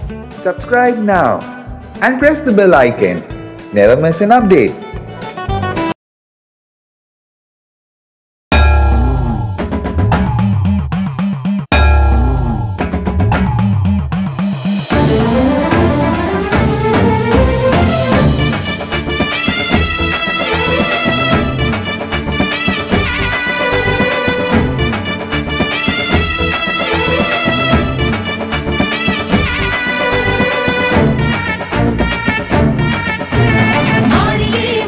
Subscribe now and press the bell icon. Never miss an update. மாரியே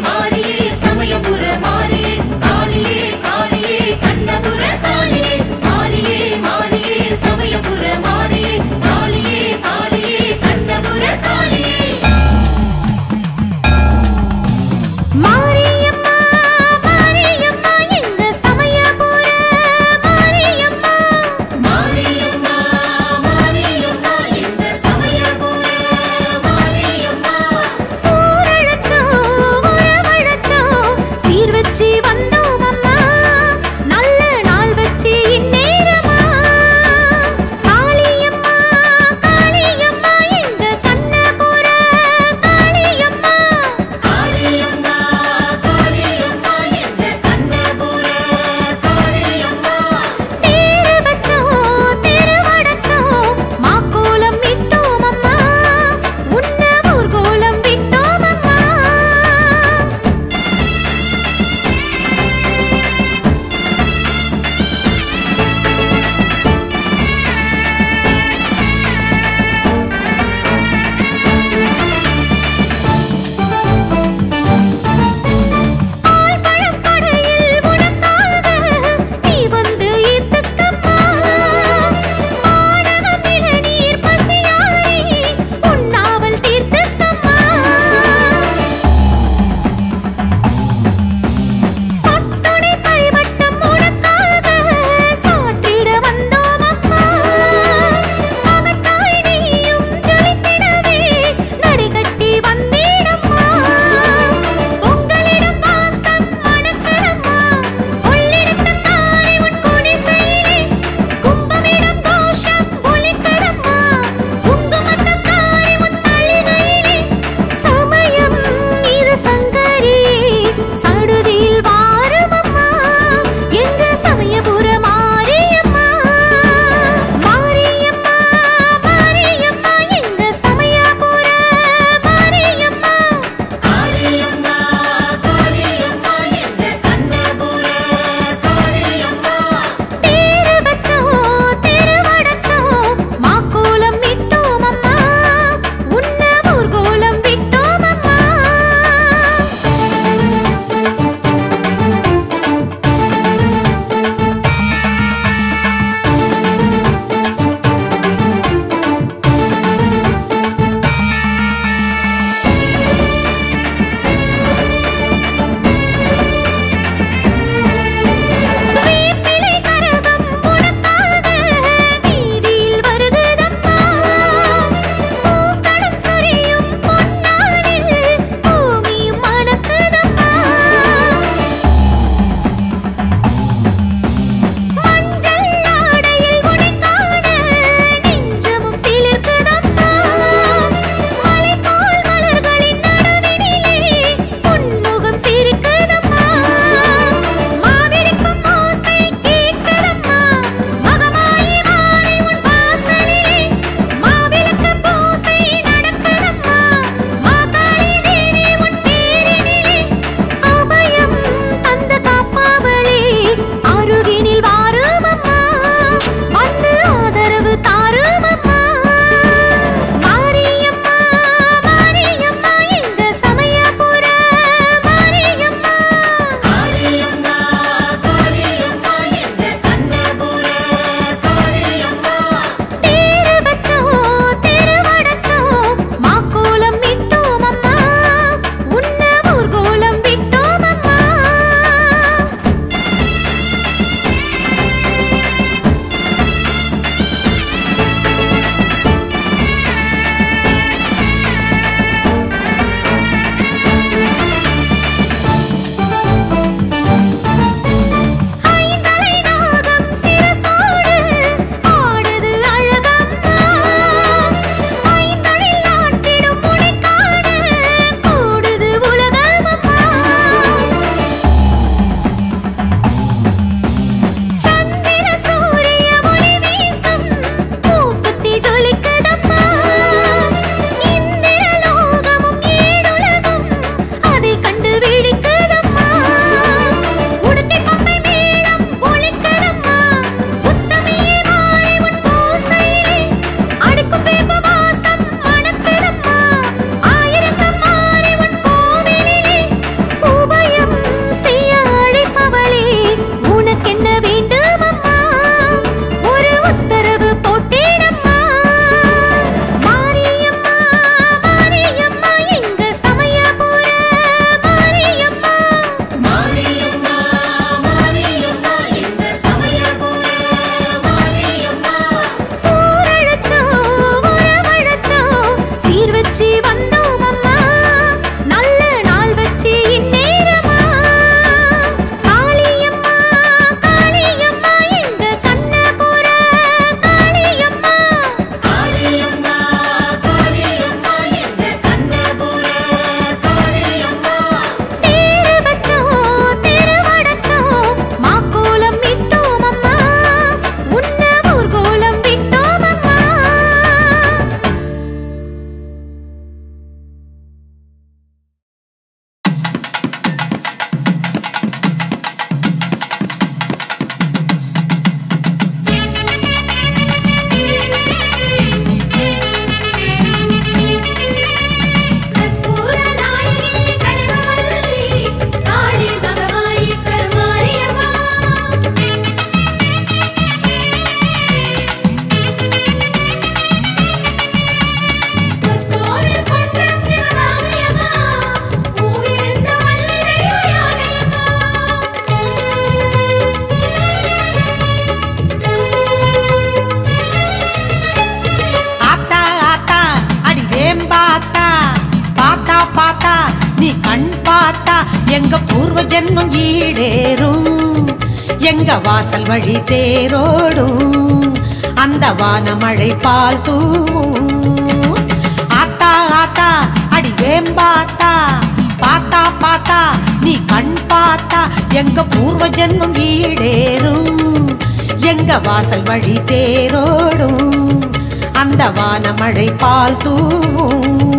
கண் பார்த்தா எங்க பூர்வ ஜென்மம் ஈடேறும் எங்க வாசல் வழி தேரோடும் அந்த வானமழை பால் தூவும் ஆத்தா ஆத்தா அடி வேம்பாத்தா பாத்தா பாத்தா நீ கண் பார்த்தா எங்க பூர்வ ஜென்மம் ஈடேறும் எங்க வாசல் வழி தேரோடும் அந்த வானமழை பால் தூவும்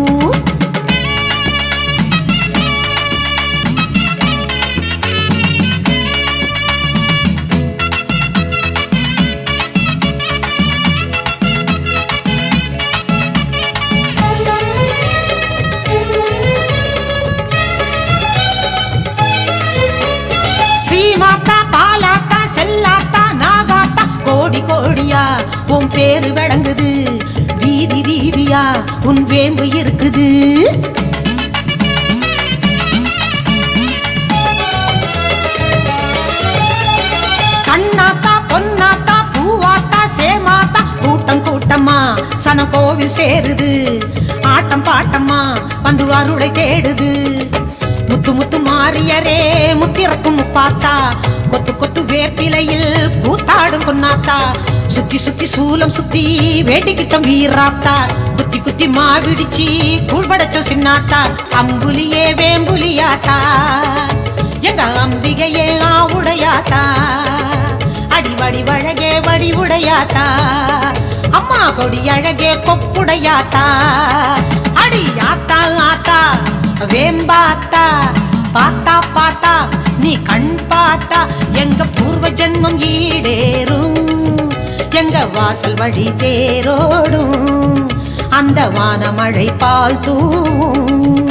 சீமாத்தா பாலாத்தா செல்லாத்தா நாகாத்தா கோடி கோடியா உன் பேரு விளங்குது வீதி வீதியா உன் வேம்பு இருக்குது கண்ணாத்தா பொன்னாத்தா பூவாத்தா சேமாத்தா கூட்டம் கூட்டமா சன கோவில் சேருது ஆட்டம் பாட்டம்மா வந்து அருளை தேடுது முத்து முத்து மாறியரே முத்திறக்கும் முப்பாத்தா கொத்து கொத்து வேப்பிலையில் கூத்தாடும் பொன்னாத்தா சுத்தி சுத்தி சூலம் சுத்தி வேட்டிக்கிட்டம் வீராத்தா குத்தி குத்தி மாவிடிச்சி கூழ்படைச்சோம் சின்னாத்தா அம்புலியே வேம்புலியாத்தா எங்க அம்பிகையே ஆவுடையாத்தா அடி வடி வழகே வடி உடையாத்தா அம்மா கொடி அழகே கொப்புடையாத்தா அடி ஆத்தா ஆத்தா வேம்பாத்தா பாத்தா பாத்தா நீ கண் பார்த்தா எங்க பூர்வ ஜென்மம் ஈடேறும் எங்க வாசல் வழி தேரோடும் அந்த வானமழை பால் தூவும்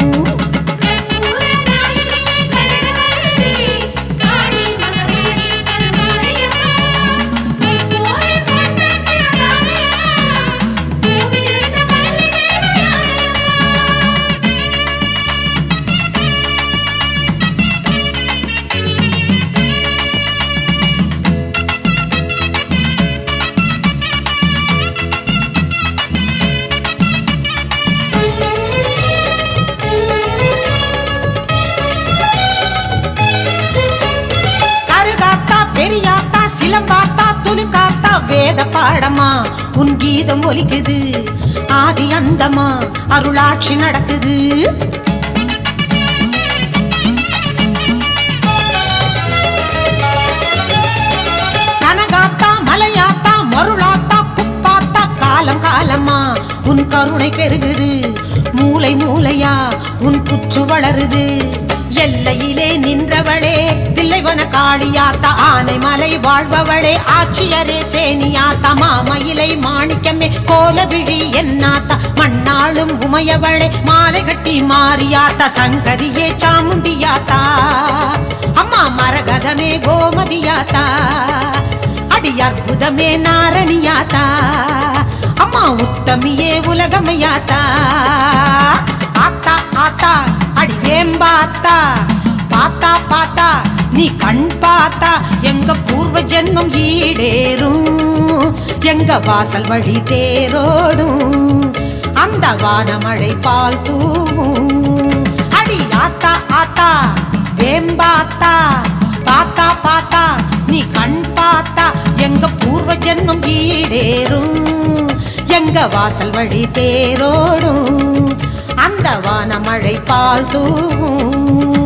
கருகாத்தா பெரியாத்தா சிலம்பாத்தா துணுக்காத்தா வேத பாடமா உன் கீதம் ஒலிக்குது ஆதி அந்தமா அருளாட்சி நடக்குது கனகாத்தா மலையாத்தா மருளாத்தா குப்பாத்தா காலம் காலமா உன் கருணை பெருகுது மூளை மூளையா உன் புற்று வளருது எல்லையிலே நின்றவளே தில்லைவன காளியாத்தா ஆனை மலை வாழ்பவளே ஆட்சியரே சேனியாத்தா மாமயிலை மாணிக்கமே கோலவிழி என்னாத்தா மண்ணாளும் உமையவளே மாலை கட்டி மாறியாத்தா சங்கரியே சாமுண்டியாத்தா அம்மா மரகதமே கோமதியாத்தா அடி அற்புதமே நாரணியாத்தா அம்மா உத்தமியே உலகமையாத்தா ஆத்தா ஆத்தா அடி வேம்பாத்தா பாத்தா பாத்தா நீ கண் பார்த்தா எங்க பூர்வ ஜென்மம் ஈடேறும் எங்க வாசல் வழி தேரோடும் அந்த வானமழை பால் தூவும் அடி ஆத்தா ஆத்தா வேம்பாத்தா பாத்தா பாத்தா நீ கண் பார்த்தா எங்க பூர்வ ஜென்மம் ஈடேறும் எங்க வாசல் வழி தேரோடும் அந்த வானமழை பால் தூவும்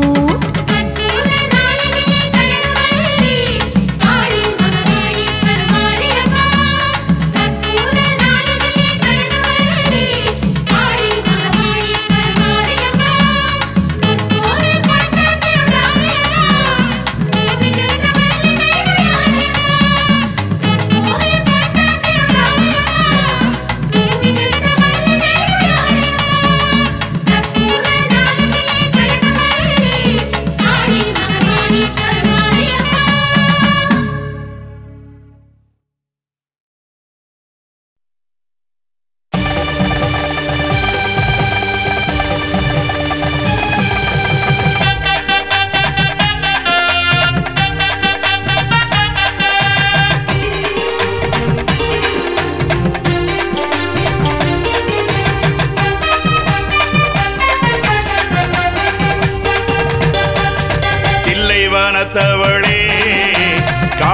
Thank you.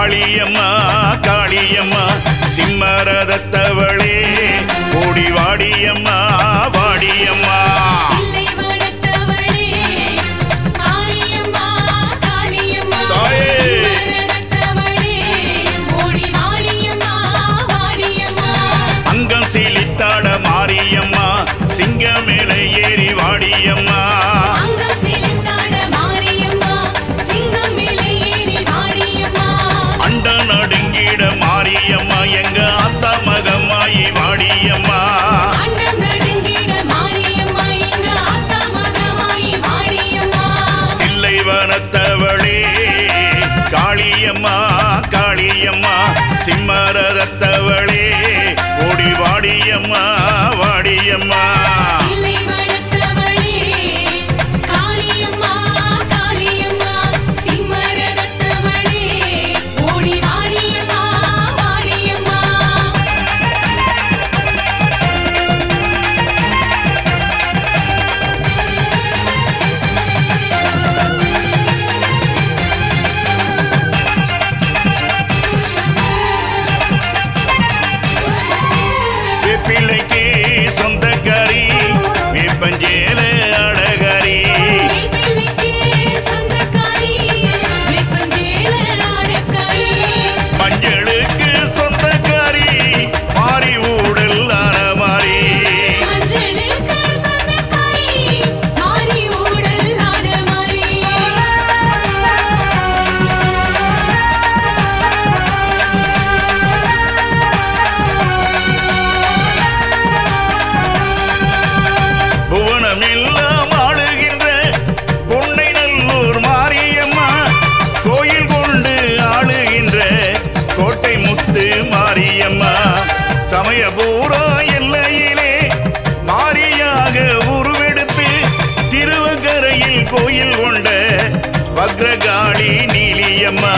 காளியம்மா காளியம்மா சிம்மரதத்தவளே ஓடி வாடியம்மா வாடியம்மா இல்லை வளர்த்தவளே காளியம்மா காளியம்மா தாயே. சிம்மரத்தவளே ஓடி வாடியம்மா வாடியம்மா அங்கம் சீலித்தாட மாரியம்மா சிங்கம் மேலே ஏறி வாடியம்மா அங்கம் செலுத்தாட மாரியம்மா சிங்கம் மேலே ஏறி வாடியம்மா அண்ட நடுங்கிட மாரியம்மா எங்க அத்தா மகமாயி வாடியம்மா அண்டம் நடுங்கிட மாரியம்மா எங்க ஆத்தா மகமாயி வாடியம்மா தில்லை வனத்தவளே காளியம்மா காளியம்மா சிம்மரதத்தவளே ஓடி வாடியம்மா வாடியம்மா இல்லை வளர்த்தவளே காளியம்மா காளியம்மா சிம்மரத்தவளே ஓடி வாடியம்மா வாடியம்மா வேப்பிள்ளைக்கு சொந்தக்காரி வேப்பஞ்சேல அழகாரி மெய்ப்பிள்ளைக்கு சொந்தக்காரி வெப்பஞ்சேல நாடக்காரி மஞ்சளுக்கு சொந்தக்காரி மாறி ஊடல் மாறி மஞ்சளுக்கு சொந்தக்காரி மாறி ஊடல் ஆட மாறி புவனமெல்லாம் ஆளுகின்ற பொன்னை நல்லூர் மாரியம்மா கோயில் கொண்டு ஆளுகின்ற கோட்டை முத்து மாரியம்மா சமயபூரா எல்லையிலே மாரியாக உருவெடுத்து திருவக்கரையில் கோயில் கொண்ட வக்ரகாளி நீலியம்மா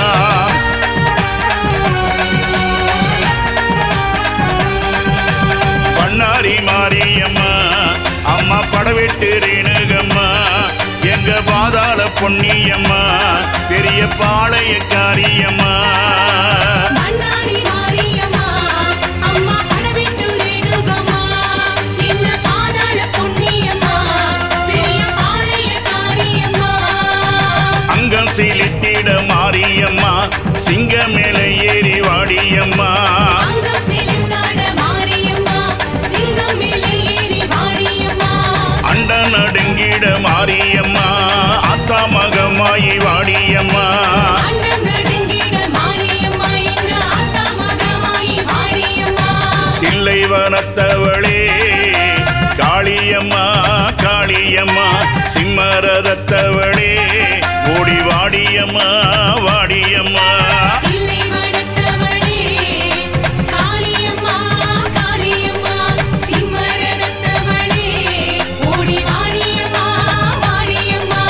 பண்ணாரி மாரியம்மா அம்மா படவெட்டு ரேணுகம்மா எங்க பாதாள பொன்னியம்மா பெரிய பாளையக்காரியம்மா மன்னாரி மாரியம்மா அம்மா படவிட்டு ரேணுகம்மா என்ன பாதாள புண்ணியம்மா பெரிய பாளைய காரியம்மா அங்கம் சீலித்திட மாரியம்மா சிங்க மேல ஏறி வாடியம்மா அங்கம் செலுத்தாட மாரியம்மா சிங்கம் மேலே ஏறி வாடியம்மா அண்ட நடுங்கிட மாரியம்மா அத்தா மகமாயி வாடியம்மா அண்டம் நடுங்கிட மாரியம்மா எங்க ஆத்தா மகமாயி வாடியம்மா தில்லை வனத்தவளே காளியம்மா காளியம்மா சிம்மரதத்தவளே ஓடி வாடியம்மா வாடியம்மா இல்லை வளர்த்தவளே காளியம்மா காளியம்மா சிம்மரத்தவளே ஓடி வாடியம்மா வாடியம்மா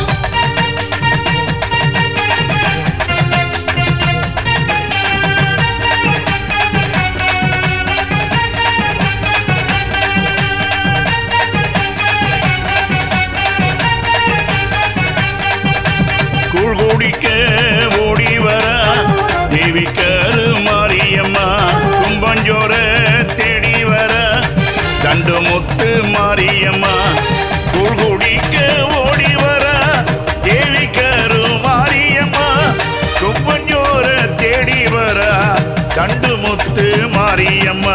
கூழ் குடிக்க ஓடி வர தேவி கரு மாரியம்மா கும்பஞ்சோர தேடி வர தண்டு முத்து மாரியம்மா கூழ் குடிக்க ஓடி வர தேவி கரு மாரியம்மா கும்பஞ்சோர தேடி வர தண்டு முத்து மாரியம்மா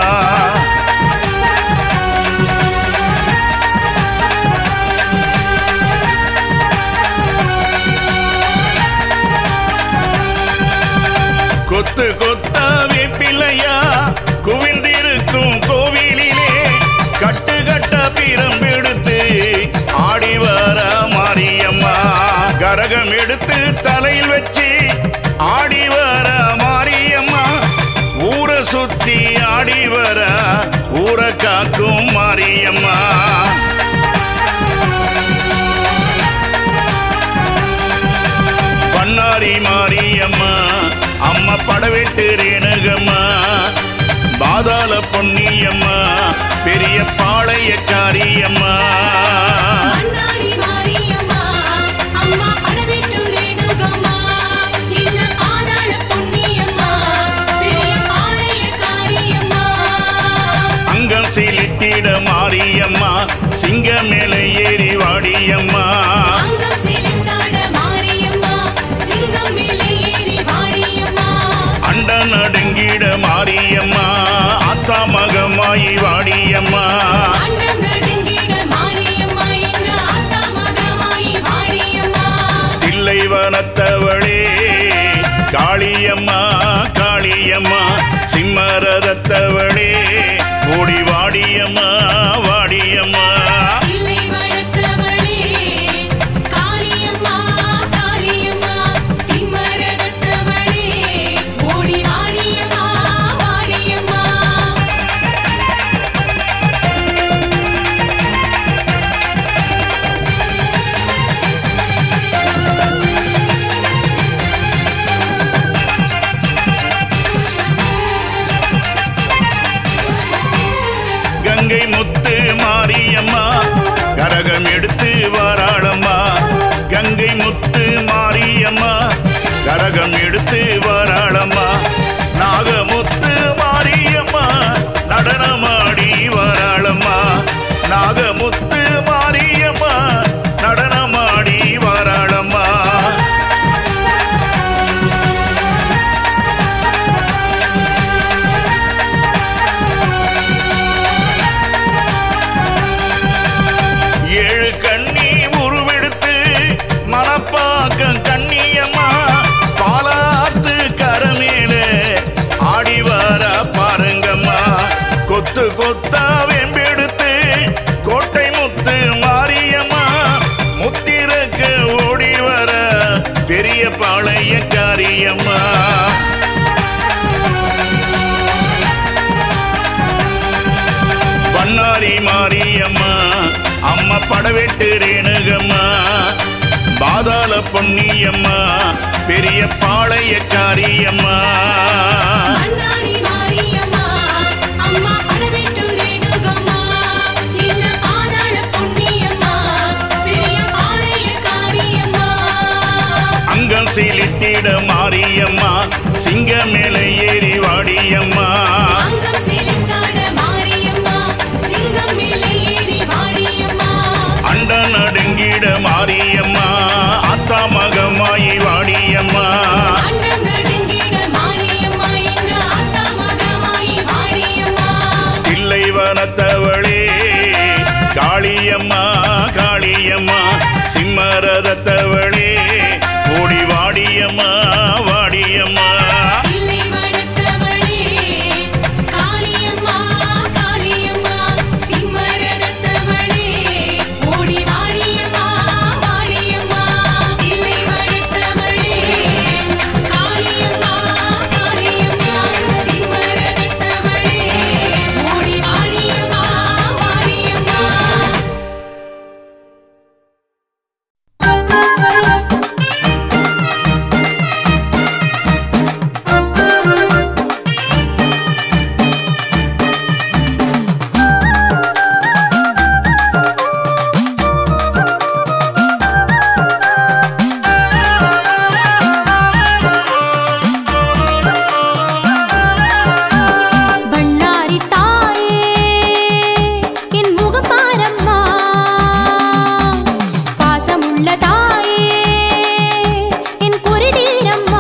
கொத்து கொத்தா வேப்பிலையா குவிந்திருக்கும் கோவிலிலே கட்டு கட்ட பிரம்பெடுத்து ஆடி வர மாரியம்மா கரகம் எடுத்து தலையில் வச்சு ஆடி வர மாரியம்மா ஊரை சுத்தி ஆடி வர ஊரை காக்கும் மாரியம்மா பண்ணாரி மாரியம்மா அம்மா படவெட்டு ரேணுகம்மா பாதாள பொன்னியம்மா பெரிய பாளையக்காரியம்மா மன்னாரி மாரியம்மா அம்மா படவிட்டு ரேணுகம்மா என்ன பாதாள புண்ணியம்மா சீலிட்டிட மாரியம்மா சிங்க மேலே ஏறி வாடியம்மா அங்கம் செலுத்தாட மாரியம்மா சிங்கம் மேலே ஏறி வாடியம்மா அண்ட நடுங்கிட மாரியம்மா அத்தா மகமாயி வாடியம்மா அண்டம் நடுங்கிட மாரியம்மா எங்க ஆத்தா மகமாயி வாடியம்மா தில்லை வனத்தவளே காளியம்மா காளியம்மா சிம்மரதத்தவளே ஓடி வாடியம்மா வாடியம்மா இல்லை வளர்த்தவளே காளியம்மா காளியம்மா சிம்மரதத்தவளே ஓடி வாடியம்மா வாடியம்மா கங்கை முத்து மாரியம்மா கரகம் எடுத்து வாராளம்மா கங்கை முத்து மாரியம்மா கரகம் எடுத்து வாராளம்மா நாகமுத்து மாரியம்மா நடனமாடி வாராளம்மா நாகமுத்து மாரியம்மா நடனமாடி வாராளம்மா ஏழு கண்ணி உருவெடுத்து மனப்பாக்கம் கண்ணியம்மா பாலாத்து கரமேல ஆடி வர பாருங்கம்மா கொத்து கொத்தா வெம்பெடுத்து கோட்டை முத்து மாரியம்மா முத்திரக்க ஓடி வர பெரிய பாளைய காரியம்மா பண்ணாரி மாரியம்மா அம்மா படவெட்டு ரேணுகம்மா பாதாள பொன்னியம்மா பெரிய பாளைய காரியம்மா அண்ணாரி மாரியம்மா அம்மா படவெட்டு ரேணுகம்மா இந்த பாதாள புண்ணியம்மா பெரிய பாளைய காரியம்மா அங்கம் சீலிட்டிட மாரியம்மா சிங்க மேல ஏறி வாடியம்மா அங்கம் செலுத்தாட மாரியம்மா சிங்கம் மேலே ஏறி வாடியம்மா அண்ட நடுங்கிட மாரியம்மா அத்தா மகமாயி வாடியம்மா அண்டம் நடுங்கிட மாரியம்மா எங்க ஆத்தா மகமாயி வாடியம்மா தில்லை வனத்தவளே காளியம்மா காளியம்மா சிம்மரதத்தவளே ஓடி வாடியம்மா வாடியம்மா இல்லை வளர்த்தவளே காளியம்மா காளியம்மா சிம்மரதத்தவளே ஓடி வாடியம்மா வாடியம்மா இல்லை வளர்த்தவளே காளியம்மா காளியம்மா சிம்மரதத்தவளே ஓடி வாடியம்மா வாடியம்மா பண்ணாரி தாயே என் முகம் பாரம்மா பாசமுள்ள தாயே என் குருடீரம்மா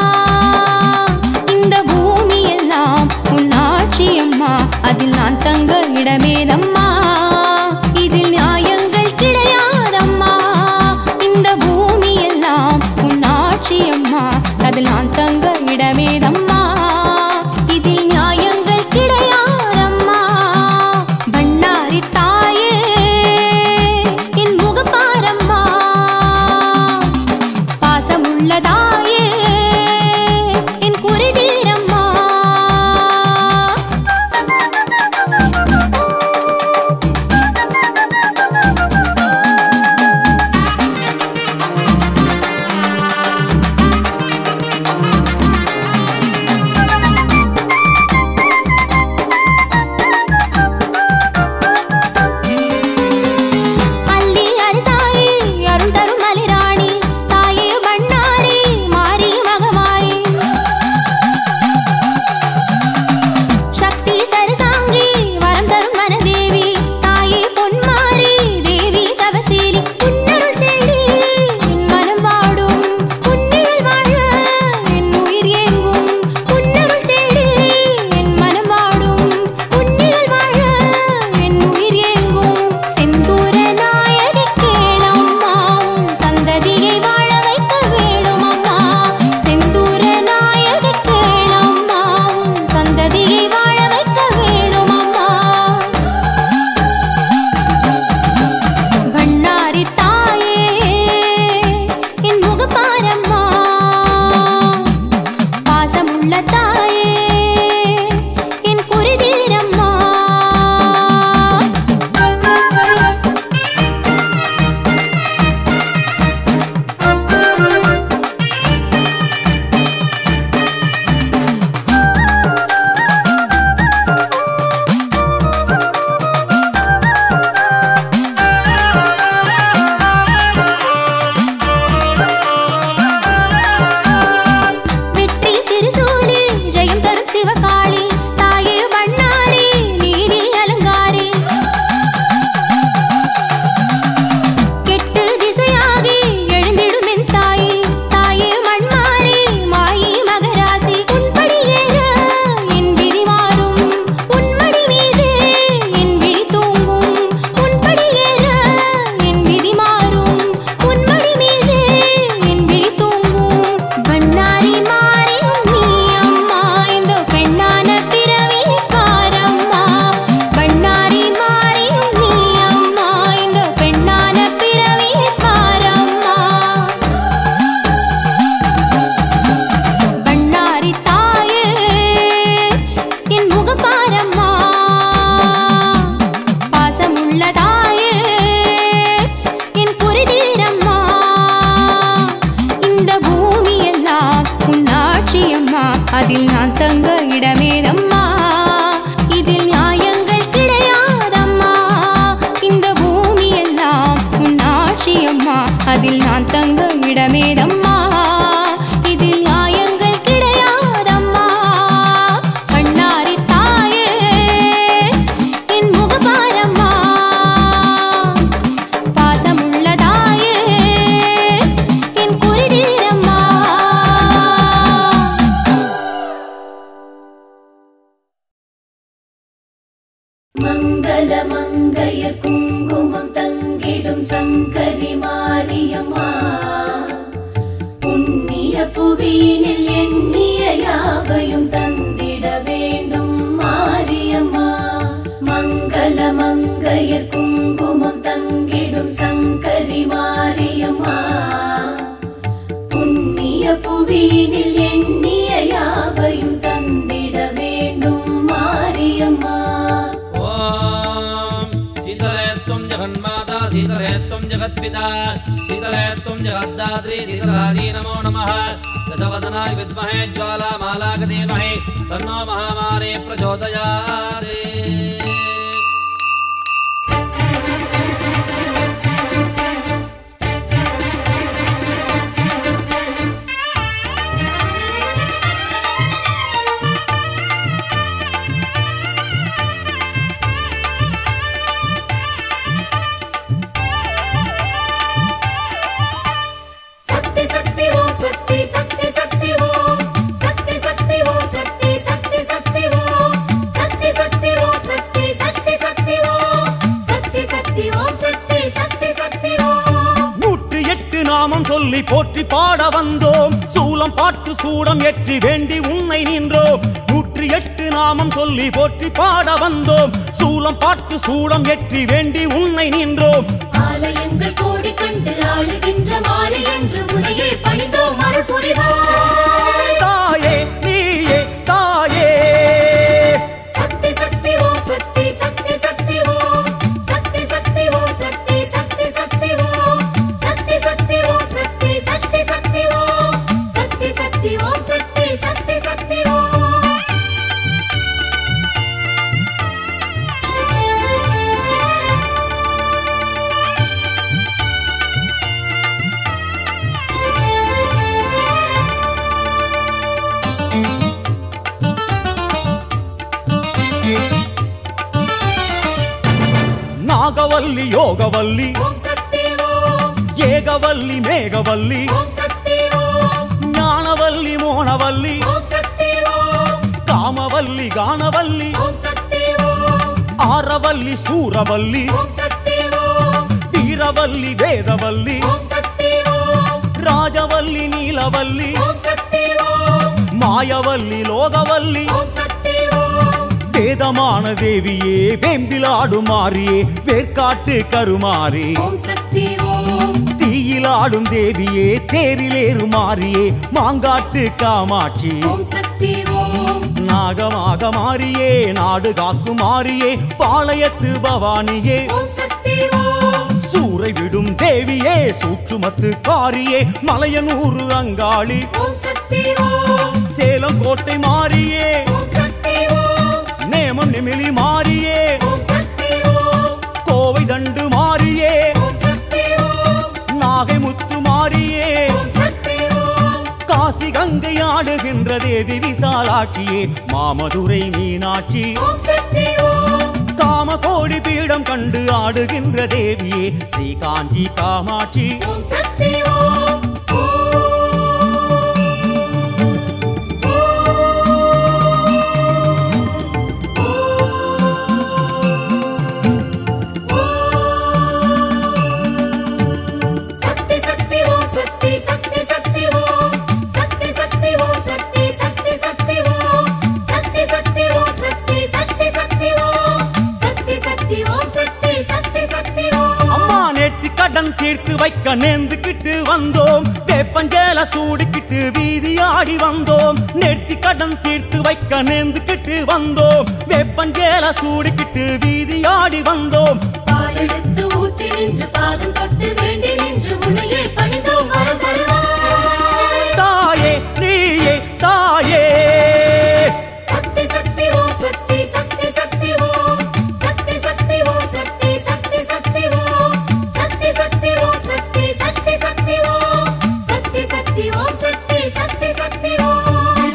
இந்த பூமி எல்லாம் உன் ஆட்சியம்மா அதில் நான் தங்க இடமேதம்மா இதில் நியாயங்கள் கிடையாதம்மா இந்த பூமி எல்லாம் உன் ஆட்சியம்மா அதில் நான் தங்க இடமேதம்மா இதில் நியாயங்கள் கிடையாதம்மா பண்ணாரி தாயே என் முகம் பாரம்மா பாசமுள்ளதாயே என் குருடீரம்மா மங்கள மங்கைய குங்குமம் தங்கிடும் சங்கரி மாரியம்மா புண்ணிய புவியினில் எண்ணிய யாவையும் தந்திட வேண்டும் மாரியம்மா மங்கள மங்கைய குங்குமம் தங்கிடும் சங்கரி மாரியம்மா புண்ணிய புவியினில் எண்ணிய யாவையும் தந்திட வேண்டும் மாரியம்மா ॐ शीतले त्वं जगन्माता शीतले त्वं जगत्पिता शीतले त्वं जगद्दात्री शीतलादी नमो नमः दशवदनाय विद्महे ज्वालामालाक धीमहि तन्नो महामारी प्रचोदयात् சக்தி சக்தி ஓம் சக்தி சக்தி சக்தி ஓம் சக்தி சக்தி ஓம் சக்தி சக்தி சக்தி ஓம் சக்தி சக்தி ஓம் சக்தி சக்தி சக்தி ஓம் சக்தி சக்தி ஓம் சக்தி சக்தி சக்தி ஓம் நூற்று எட்டு நாமம் சொல்லி போற்றி பாட வந்தோம் சூலம் பாட்டு சூடம் ஏற்றி வேண்டி உன்னை நின்றோம் நூற்று எட்டு நாமம் சொல்லி போற்றி பாட வந்தோம் சூலம் பாட்டு சூடம் ஏற்றி வேண்டி உன்னை நின்றோம் ஆலயங்கள் கோடி கண்டு ஆளுகின்ற மாறி என்று உனையே பணிந்தோம் அருள் புரிவாய் தாயே நீயே தாயே சக்தி சக்தி ஓம் சக்தி சக்தி சக்தி ஓம் சக்தி சக்தி ஓம் சக்தி சக்தி சக்தி ஓம் சக்தி சக்தி ஓம் சக்தி சக்தி சக்தி ஓம் சக்தி சக்தி ஓம் சக்தி சக்தி சக்தி ஓம் நாகவல்லி யோகவல்லி ஓம் சக்தி ஓம் ஏகவல்லி மேகவல்லி ஓம் சக்தி ஓம் ஞானவல்லி மோனவல்லி ஓம் சக்தி ஓம் காமவல்லி கானவல்லி ஓம் சக்தி ஓம் ஆரவல்லி சூரவல்லி ஓம் சக்தி ஓம் வீரவல்லி வேதவல்லி ஓம் சக்தி ஓம் ராஜவல்லி நீலவல்லி ஓம் சக்தி ஓம் மாயவல்லி லோகவல்லி ஓம் சக்தி ஓம் வேதமான தேவியே வேம்பிலாடும் மாறியே வேர்க்காட்டு கருமாறி ஓம் சக்தி ஓம் தீயிலாடும் தேவியே தேரிலேறு மாறியே மாங்காட்டு காமாட்சி ஓம் சக்தி ஓம் நாகமாக மாறியே நாடு காக்கும் மாறியே பாளையத்து பவானியே ஓம் சக்தி ஓம் சூறை விடும் தேவியே சூற்றுமத்து காரியே மலையனூறு அங்காளி ஓம் சக்தி ஓம் சேலம் கோட்டை மாறியே ஓம் சக்தி ஓம் நேமம் நிமிலி மாறியே ஓம் சக்தி ஓம் கோவை தண்டு மாறியே ஓம் சக்தி ஓம் நாகை முத்து மாறியே ஓம் சக்தி ஓம் காசி கங்கை ஆடுகின்ற தேவி விசாலாட்சியே மாமதுரை மீனாட்சி ஓம் சக்தி ஓம் காம கோடி பீடம் கண்டு ஆடுகின்ற தேவியே ஸ்ரீ காஞ்சி காமாட்சி ஓம் சக்தி ஓம் சக்தி சக்தி ஓம் சக்தி சக்தி சக்தி ஓம் சக்தி சக்தி ஓம் சக்தி சக்தி சக்தி ஓம் சக்தி சக்தி ஓம் சக்தி சக்தி சக்தி ஓம் சக்தி சக்தி ஓம் சக்தி சக்தி சக்தி ஓம் அம்மா நேர்த்தி கடன் தீர்த்து வைக்க நேர்ந்துக்கிட்டு வந்தோம் வேப்பஞ்சேல சூடிக்கிட்டு வீதி ஆடி வந்தோம் நேர்த்தி கடன் தீர்த்து வைக்க நேர்ந்துக்கிட்டு வந்தோம் வேப்பஞ்சேல சூடிக்கிட்டு வீதி ஆடி வந்தோம் பாலெடுத்து ஊற்றி நின்று பாதம் தொட்டு வேண்டி நின்று உன்னையே பணிந்தோம் வரம் தருவாய் தாயே நீயே தாயே சக்தி சக்தி ஓம் சக்தி சக்தி சக்தி ஓம் சக்தி சக்தி ஓம் சக்தி சக்தி சக்தி ஓம் சக்தி சக்தி ஓம் சக்தி சக்தி சக்தி ஓம் சக்தி சக்தி ஓம் சக்தி சக்தி சக்தி ஓம்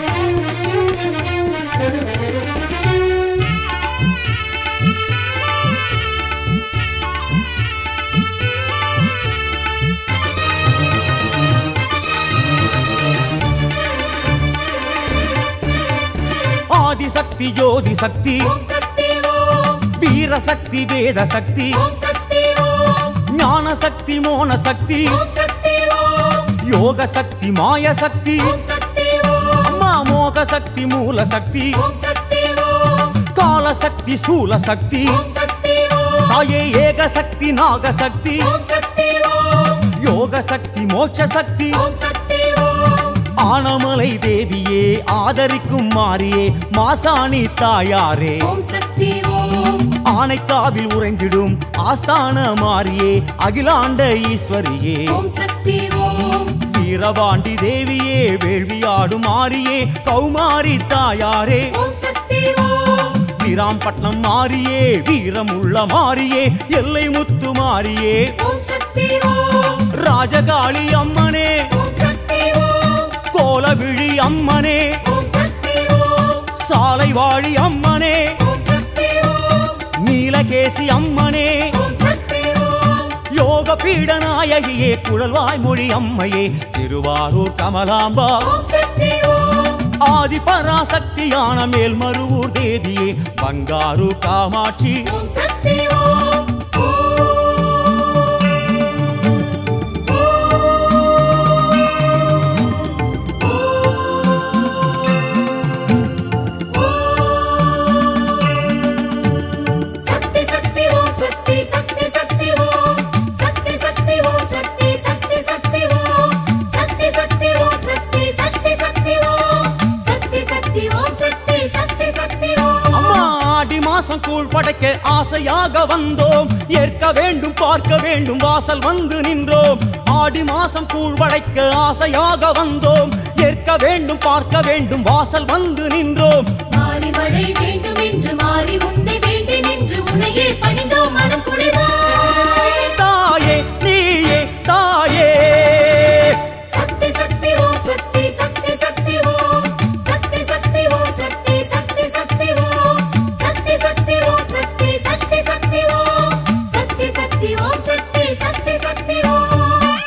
ஆதிசக்தி ஜோதி சக்தி ஓம் சக்தி ஓம் வீர வீர சக்தி வேத சக்தி ஓம் சக்தி ஓம் ஞான சக்தி மோன சக்தி ஓம் சக்தி ஓம் யோக சக்தி மாய சக்தி ஓம் சக்தி ஓம் அம்மா மோக சக்தி மூல சக்தி ஓம் சக்தி ஓம் கால சக்தி சூல சக்தி ஓம் சக்தி ஓம் தாயே ஏக சக்தி நாக சக்தி ஓம் சக்தி ஓம் யோக சக்தி மோட்ச சக்தி ஓம் சக்தி ஓம் ஆனமலை தேவியே ஆதரிக்கும் மாறியே மாசாணி தாயாரே ஓம் சக்தி ஓம் ஆனைக்காவில் உறைந்திடும் ஆஸ்தான மாறியே அகிலாண்ட ஈஸ்வரியே ஓம் சக்தி ஓம் வீரபாண்டி தேவியே வேள்வியாடும் மாறியே கௌமாரி தாயாரே ஓம் சக்தி ஓம் வீராம்பட்டினம் மாறியே வீரமுள்ள மாறியே எல்லை முத்து மாறியே ஓம் சக்தி ஓம் ராஜகாளி அம்மனே ஓம் சக்தி ஓம் கோலவிழி அம்மனே ஓம் சக்தி ஓம் சாலை வாழி அம்மனே ஓம் சக்தி ஓம் நீலகேசி அம்மனே ஓம் சக்தி ஓம் யோக பீட நாயகியே குழல்வாய் மொழி அம்மையே திருவாரூர் கமலாம்பா ஓம் சக்தி ஓம் ஆதி பராசக்தியான மேல்மருவூர் தேவியே பங்காரு காமாட்சி ஓம் சக்தி ஓம் சக்தி சக்தி ஓம் சக்தி சக்தி சக்தி ஓம் சக்தி சக்தி ஓம் சக்தி சக்தி சக்தி ஓம் சக்தி சக்தி ஓம் சக்தி சக்தி சக்தி ஓம் சக்தி சக்தி ஓம் சக்தி சக்தி சக்தி ஓம் அம்மா ஆடி மாசம் கூழ் படைக்க ஆசையாக வந்தோம் ஏற்க வேண்டும் பார்க்க வேண்டும் வாசல் வந்து நின்றோம் ஆடி மாசம் கூழ் படைக்க ஆசையாக வந்தோம் ஏற்க வேண்டும் பார்க்க வேண்டும் வாசல் வந்து நின்றோம் மாறி மழை வேண்டும் என்று மாறி உன்னை வேண்டி நின்று உன்னையே பணிந்தோம் மனம் குளிவாய் தாயே நீயே தாயே சக்தி சக்தி ஓம் சக்தி சக்தி சக்தி ஓம் சக்தி சக்தி ஓம் சக்தி சக்தி சக்தி ஓம் சக்தி சக்தி ஓம் சக்தி சக்தி சக்தி ஓம் சக்தி சக்தி ஓம் சக்தி சக்தி சக்தி ஓம்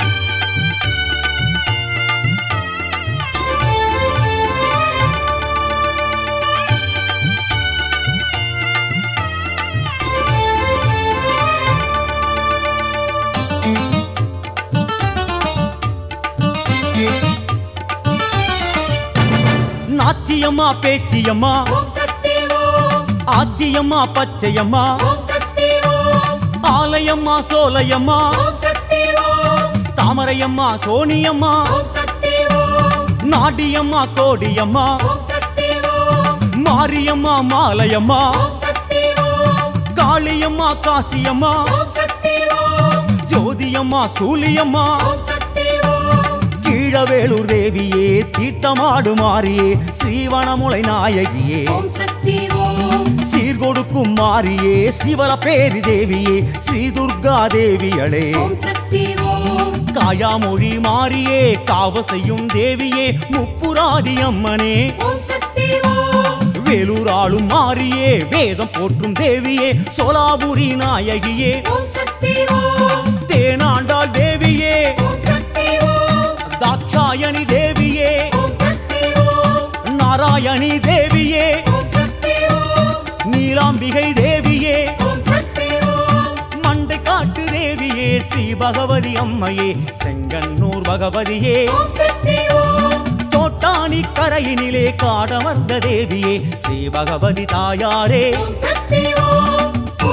நாச்சியம்மா பேச்சியம்மா ஓம் சக்தி ஓம் ஆச்சியம்மா பச்சையம்மா ஓம் சக்தி ஓம் ஆலயம்மா சோலையம்மா ஓம் சக்தி ஓம் தாமரையம்மா சோனியம்மா ஓம் சக்தி ஓம் நாடியம்மா கோடியம்மா ஓம் சக்தி ஓம் மாரியம்மா மாலையம்மா ஓம் சக்தி ஓம் காளியம்மா காசியம்மா ஓம் சக்தி ஓம் ஜோதியம்மா சூலியம்மா ஓம் சக்தி ஓம் கீழவேளூர் தேவியே தீர்த்தமாடு மாறியே ஸ்ரீவனமுலை நாயகியே ஓம் சக்தி ஓம் சீர்கொடுக்கும் மாறியே சிவல பேரி தேவியே ஸ்ரீ துர்கா தேவியளே ஓம் சக்தி ஓம் காயாமொழி மாறியே காவ செய்யும் தேவியே முப்புராதி அம்மனே ஓம் சக்தி ஓம் வேலூர் ஆளும் மாறியே வேதம் போற்றும் தேவியே சோலாபுரி நாயகியே ஓம் சக்தி ஓம் தேனாண்டாள் தேவியே ஓம் சக்தி ஓம் தாட்சாயணி தேவியே ஓம் சக்தி ஓம் நாராயணி தேவியே ஓம் சக்தி ஓம் நீலாம்பிகை தேவியே ஓம் சக்தி ஓம் மண்டை காட்டு தேவியே ஸ்ரீ பகவதி அம்மையே செங்கன்னூர் பகவதியே ஓம் சக்தி ஓம் தோட்டாணி கரையினிலே காடமர்ந்த தேவியே ஸ்ரீ பகவதி தாயாரே ஓம் சக்தி ஓம்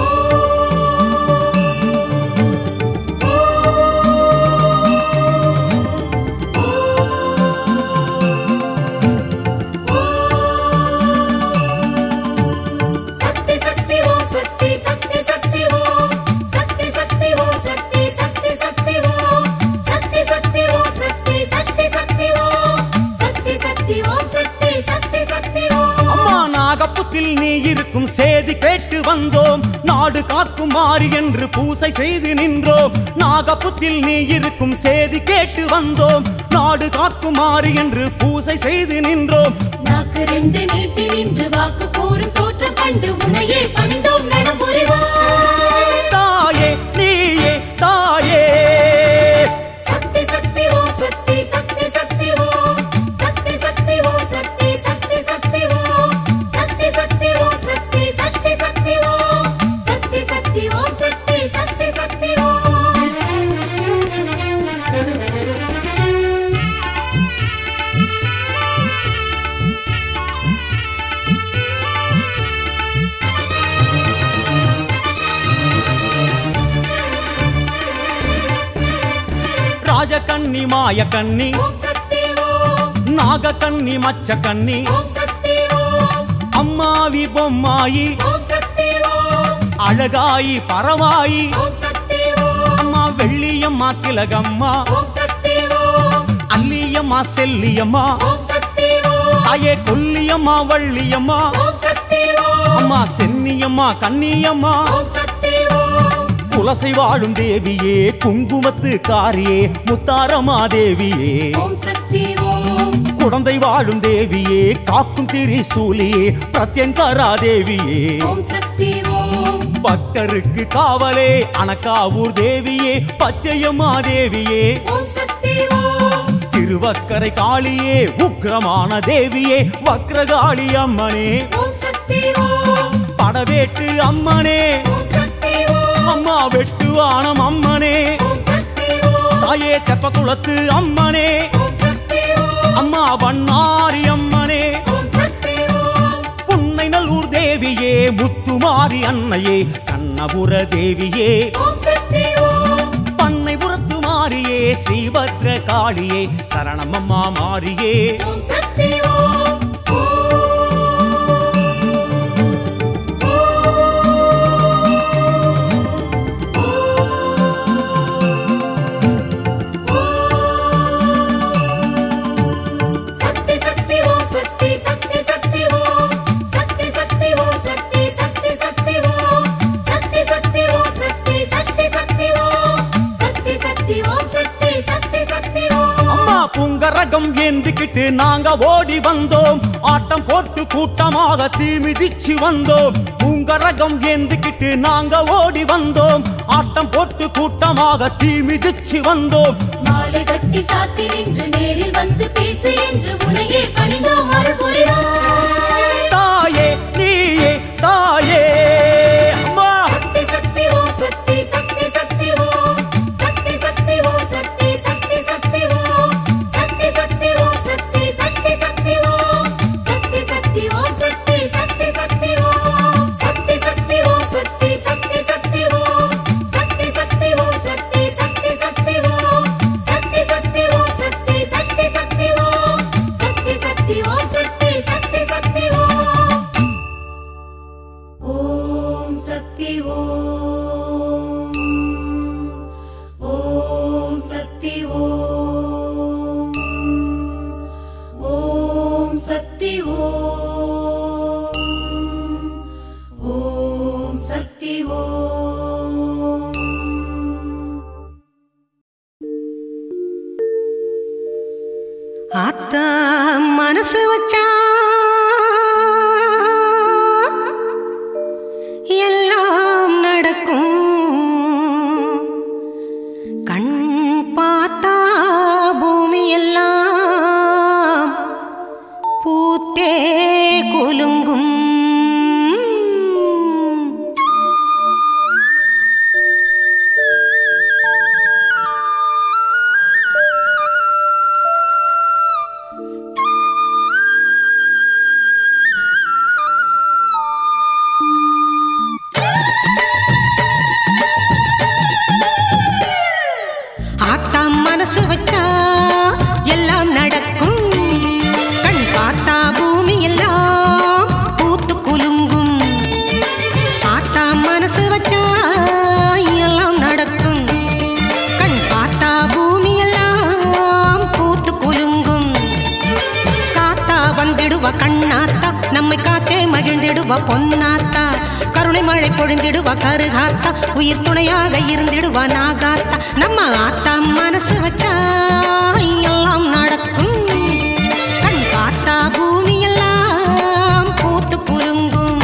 சக்தி சக்தி ஓம் சக்தி சக்தி சக்தி ஓம் சக்தி சக்தி ஓம் சக்தி சக்தி சக்தி ஓம் சக்தி சக்தி ஓம் சக்தி சக்தி சக்தி ஓம் சக்தி சக்தி ஓம் சக்தி சக்தி சக்தி ஓம் அம்மா நாகப்புத்தில் நீ இருக்கும் சேதி கேட்டு வந்தோம் நாடு காக்கும் மாறி என்று பூசை செய்து நின்றோம் நாகப்புத்தில் நீ இருக்கும் சேதி கேட்டு வந்தோம் நாடு காக்கும் மாறி என்று பூசை செய்து நின்றோம் நாக்கு ரெண்டு நீட்டி நின்று வாக்கு கூறும் தோற்றம் கண்டு உன்னையே பணிந்தோம் நடம் புரிவாய் தாயே நீயே தாயே சக்தி சக்தி ஓம் சக்தி சக்தி சக்தி ஓம் சக்தி சக்தி ஓம் சக்தி சக்தி சக்தி ஓம் சக்தி சக்தி ஓம் சக்தி சக்தி சக்தி ஓம் சக்தி ஓம் சக்தி சக்தி சக்தி ஓம் ராஜகன்னி மாயக்கன்னி ஓம் சக்தி ஓம் நாகக்கன்னி மச்சக்கன்னி ஓம் சக்தி ஓம் அம்மாவி பொம்மாயி ஓம் சக்தி ஓம் அழகாயி பரவாயி ஓம் சக்தி ஓம் அம்மா வெள்ளியம்மா திலகம்மா ஓம் சக்தி ஓம் அல்லியம்மா செல்லியம்மா ஓம் சக்தி ஓம் தாயே கொல்லியம்மா வள்ளியம்மா ஓம் சக்தி ஓம் அம்மா சென்னியம்மா கன்னியம்மா ஓம் சக்தி ஓம் குலசை வாழும் தேவியே குங்குமத்து காரியே முத்தாரமா தேவியே ஓம் சக்தி ஓம் குழந்தை வாழும் தேவியே காக்கும் திரிசூலியே பிரத்யங்கரா தேவியே ஓம் சக்தி ஓம் பக்தருக்கு காவலே அணக்காவூர் தேவியே பச்சையம்மா தேவியே ஓம் சக்தி ஓம் திருவக்கரை காளியே உக்கிரமான தேவியே வக்ரகாளி அம்மனே ஓம் சக்தி ஓம் படவேட்டு அம்மனே ஓம் சக்தி ஓம் அம்மா வெட்டுவானம் அம்மனே ஓம் சக்தி ஓம் தாயே தெப்பக்குளத்து அம்மனே ஓம் சக்தி ஓம் அம்மா வண்ணாரி அம்மனே ஓம் சக்தி ஓம் புன்னை நல்லூர் தேவியே முத்துமாரி அன்னையே கண்ணபுர தேவியே ஓம் சக்தி ஓம் பண்ணைபுரத்து மாரியே ஸ்ரீபத்ர காளியே சரணமம்மா மாரியே ஓம் சக்தி ஓம் சக்தி சக்தி ஓம் சக்தி சக்தி சக்தி ஓம் சக்தி சக்தி ஓம் சக்தி சக்தி சக்தி ஓம் சக்தி சக்தி ஓம் சக்தி சக்தி சக்தி ஓம் சக்தி சக்தி ஓம் சக்தி சக்தி சக்தி ஓம் அம்மா புங்கரகம் ஏந்திக்கிட்டு நாங்க ஓடி வந்தோம் ஆட்டம் போட்டு கூட்டமாக தீ மிதிச்சு வந்தோம் புங்கரகம் ஏந்திக்கிட்டு நாங்க ஓடி வந்தோம் ஆட்டம் போட்டு கூட்டமாக தீ மிதிச்சு வந்தோம் மாலை கட்டி சாத்தி நின்று நேரில் வந்து பேசு என்று உனையே பணிந்தோம் அருள் புரிவாய் தாயே நீயே தாயே அம்மா சக்தி சக்தி ஓம் சக்தி சக்தி சக்தி ஓம் சக்தி சக்தி ஓம் சக்தி சக்தி சக்தி ஓம் சக்தி சக்தி ஓம் சக்தி சக்தி சக்தி ஓம் சக்தி சக்தி ஓம் சக்தி சக்தி சக்தி ஓம் சக்தி சக்தி ஓம் சக்தி சக்தி சக்தி ஓம் சக்தி சக்தி ஓம் சக்தி சக்தி சக்தி ஓம் சக்தி சக்தி ஓம் சக்தி சக்தி சக்தி ஓம் சக்தி சக்தி ஓம் சக்தி சக்தி சக்தி ஓம் ஓம் சக்தி ஓம் ஓம் சக்தி ஓம் ஓம் சக்தி ஓம் ஓம் சக்தி ஓம் ஆத்தா மனசு வச்சா எல்லாம் நடக்கும் கண் பார்த்தா பூமி எல்லாம் பூத்தே குலுங்கும் ஆத்தா மனசு வச்சா எல்லாம் நடக்கும் கண் பார்த்தா பூமி எல்லாம் பூத்து குலுங்கும் ஆத்தா மனசு வச்சா எல்லாம் நடக்கும் கண் பார்த்தா பூமி எல்லாம் பூத்து குலுங்கும் காத்தா வந்திடுவா கண்ணாத்தா நம்மை காத்தே மகிழ்ந்திடுவா பொன்னாத்தா கருணை மழை பொழிந்திடுவா கருகாத்தா உயிர் துணையாக இருந்திடுவா நாகாத்தா நம்ம ஆத்தா மனசு வச்சா எல்லாம் நடக்கும் கண் பார்த்தா பூமி எல்லாம் பூத்து குலுங்கும்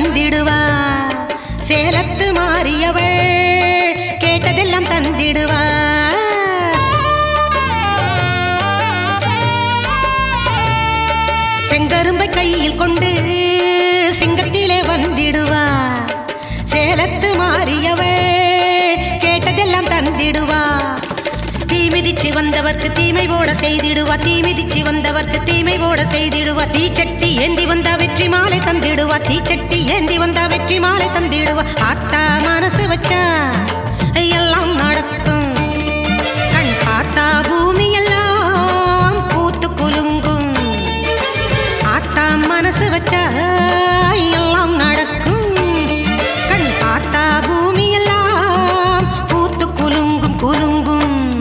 வந்திடுவா சேலத்து மாறியவள் கேட்டதெல்லாம் தந்திடுவா செங்கரும்பை கையில் கொண்டு சிங்கத்திலே வந்திடுவா சேலத்து மாறியவள் கேட்டதெல்லாம் தந்திடுவா தீ மிதிச்சு வந்தவர்க்கு தீமை ஓட செய்திடுவா தீ மிதிச்சு வந்தவர்க்கு தீமை ஓட செய்திடுவா தீச்சட்டி ஏந்தி வந்தா வெற்றி மாலை தந்திடுவா தீச்சட்டி ஏந்தி வந்தா வெற்றி மாலை தந்திடுவா ஆத்தா மனசு வச்சா எல்லாம் நடக்கும் கண் பார்த்தா பூமி எல்லாம் பூத்து குலுங்கும் ஆத்தா மனசு வச்சா எல்லாம் நடக்கும் கண் பார்த்தா பூமி எல்லாம் பூத்து குலுங்கும் குலுங்கும்